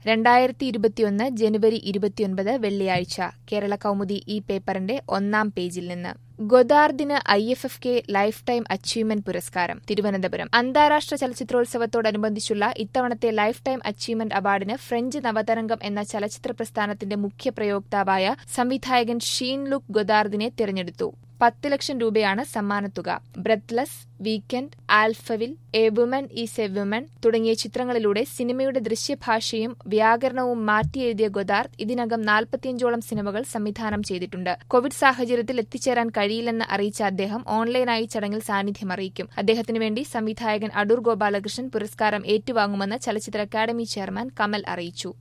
രണ്ടായിരത്തി ഇരുപത്തിയൊന്ന് ജനുവരി ഇരുപത്തിയൊൻപത് വെള്ളിയാഴ്ച കേരള കൗമുദി ഈ പേപ്പറിന്റെ ഒന്നാം പേജിൽ നിന്ന് ഗൊദാർദിന് I F F K life time achievement പുരസ്കാരം തിരുവനന്തപുരം അന്താരാഷ്ട്ര ചലച്ചിത്രോത്സവത്തോടനുബന്ധിച്ചുള്ള ഇത്തവണത്തെ ലൈഫ് ടൈം അച്ചീവ്മെന്റ് അവാർഡിന് ഫ്രഞ്ച് നവതരംഗം എന്ന ചലച്ചിത്ര പ്രസ്ഥാനത്തിന്റെ മുഖ്യ പ്രയോക്താവായ സംവിധായകൻ ഷീൻ ലുക്ക് ഗൊദാർദിനെ തിരഞ്ഞെടുത്തു പത്ത് ലക്ഷം രൂപയാണ് സമ്മാനത്തുക Breathless Weekend Alphaville a woman is a woman തുടങ്ങിയ ചിത്രങ്ങളിലൂടെ സിനിമയുടെ ദൃശ്യഭാഷയും വ്യാകരണവും മാറ്റിയെഴുതിയ ഗൊദാർദ് ഇതിനകം നാൽപ്പത്തിയഞ്ചോളം സിനിമകൾ സംവിധാനം ചെയ്തിട്ടുണ്ട് കോവിഡ് സാഹചര്യത്തിൽ എത്തിച്ചേരാൻ കഴിയില്ലെന്ന് അറിയിച്ച അദ്ദേഹം ഓൺലൈനായി ചടങ്ങിൽ സാന്നിധ്യം അറിയിക്കും അദ്ദേഹത്തിനു വേണ്ടി സംവിധായകൻ അടൂർ ഗോപാലകൃഷ്ണൻ പുരസ്കാരം ഏറ്റുവാങ്ങുമെന്ന് ചലച്ചിത്ര അക്കാദമി ചെയർമാൻ കമൽ അറിയിച്ചു